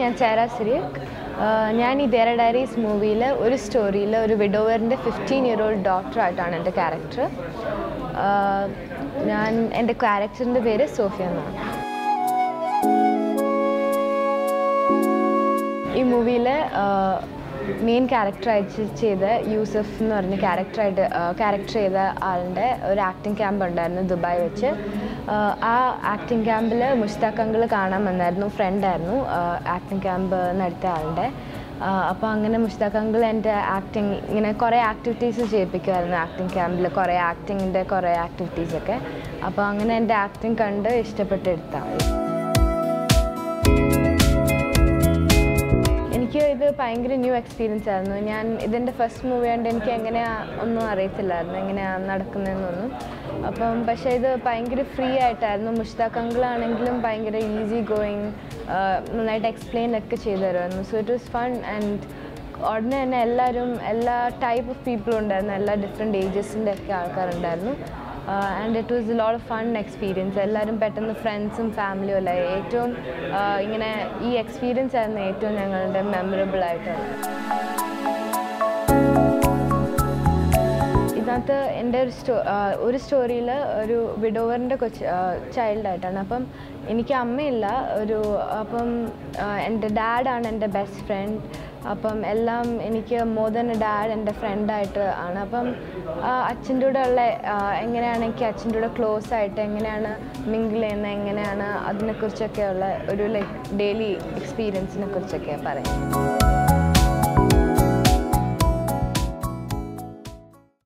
ഞാൻ ചേര സിരിയക് ഞാൻ ഈ ദേര ഡയറീസ് മൂവിയിൽ ഒരു സ്റ്റോറിയിൽ ഒരു വിഡോവറിൻ്റെ ഫിഫ്റ്റീൻ ഇയർ ഓൾഡ് ഡോക്ടറായിട്ടാണ് എൻ്റെ ക്യാരക്ടർ ഞാൻ എൻ്റെ ക്യാരക്ടറിൻ്റെ പേര് സോഫിയ എന്നാണ് ഈ മൂവിയിൽ മെയിൻ ക്യാരക്ടറായിട്ട് ചെയ്ത യൂസഫ് എന്ന് പറഞ്ഞ ക്യാരക്ടറായിട്ട് ക്യാരക്ടർ ചെയ്ത ആളുടെ ഒരു ആക്ടിങ് ക്യാമ്പ് ഉണ്ടായിരുന്നു ദുബായ് വെച്ച് ആ ആക്ടിങ് ക്യാമ്പിൽ മുഷ്താഖ് അങ്കിൾ കാണാൻ വന്നായിരുന്നു ഫ്രണ്ടായിരുന്നു ആക്ടിങ് ക്യാമ്പ് നടത്തിയ ആളുടെ അപ്പോൾ അങ്ങനെ മുഷ്താഖ് അങ്കിൾ എൻ്റെ ആക്ടിങ് ഇങ്ങനെ കുറേ ആക്ടിവിറ്റീസ് ചെയ്യിപ്പിക്കുമായിരുന്നു ആക്ടിങ് ക്യാമ്പിൽ കുറേ ആക്ടിങ്ങിൻ്റെ കുറേ ആക്ടിവിറ്റീസൊക്കെ അപ്പോൾ അങ്ങനെ എൻ്റെ ആക്ടിങ് കണ്ട് ഇഷ്ടപ്പെട്ടെടുത്താണ് എനിക്ക് ഇത് ഭയങ്കര ന്യൂ എക്സ്പീരിയൻസ് ആയിരുന്നു ഞാൻ ഇതിൻ്റെ ഫസ്റ്റ് മൂവി ആയതുകൊണ്ട് എനിക്ക് എങ്ങനെയാ ഒന്നും അറിയത്തില്ലായിരുന്നു എങ്ങനെയാണ് നടക്കുന്നതെന്നൊന്നും അപ്പം പക്ഷേ ഇത് ഭയങ്കര ഫ്രീ ആയിട്ടായിരുന്നു മുഷ്താഖ് അങ്കിളാണെങ്കിലും ഭയങ്കര ഈസി ഗോയിങ് നന്നായിട്ട് എക്സ്പ്ലെയിൻ ഒക്കെ ചെയ്തു തരുമായിരുന്നു so it was fun and ഉടനെ തന്നെ എല്ലാവരും എല്ലാ ടൈപ്പ് ഓഫ് പീപ്പിളും ഉണ്ടായിരുന്നു എല്ലാ ഡിഫറെൻറ്റ് ഏജസിൻ്റെ ഒക്കെ ആൾക്കാരുണ്ടായിരുന്നു and it was lot of fun experience എല്ലാവരും പെട്ടെന്ന് ഫ്രണ്ട്സും ഫാമിലിയും അല്ല ഏറ്റവും ഇങ്ങനെ ഈ എക്സ്പീരിയൻസ് ആയിരുന്നു ഏറ്റവും ഞങ്ങളുടെ മെമ്മറബിൾ ആയിട്ടുള്ളത് ഇതിനകത്ത് എൻ്റെ ഒരു സ്റ്റോ ഒരു സ്റ്റോറിയിൽ ഒരു വിഡോവറിൻ്റെ കൊച്ച് ചൈൽഡായിട്ടാണ് അപ്പം എനിക്ക് അമ്മയില്ല ഒരു അപ്പം എൻ്റെ ഡാഡാണ് എൻ്റെ ബെസ്റ്റ് ഫ്രണ്ട് അപ്പം എല്ലാം എനിക്ക് മോർ ദൻ ഡാഡ് എൻ്റെ ഫ്രണ്ടായിട്ട് ആണ് അപ്പം അച്ഛൻ്റെ കൂടെ ഉള്ള എങ്ങനെയാണ് എനിക്ക് അച്ഛൻ്റെ കൂടെ ക്ലോസ് ആയിട്ട് എങ്ങനെയാണ് മിങ്കിൾ ചെയ്യുന്നത് എങ്ങനെയാണ് അതിനെക്കുറിച്ചൊക്കെ ഉള്ള ഒരു ലൈക്ക് ഡെയിലി എക്സ്പീരിയൻസിനെ കുറിച്ചൊക്കെ പറയാം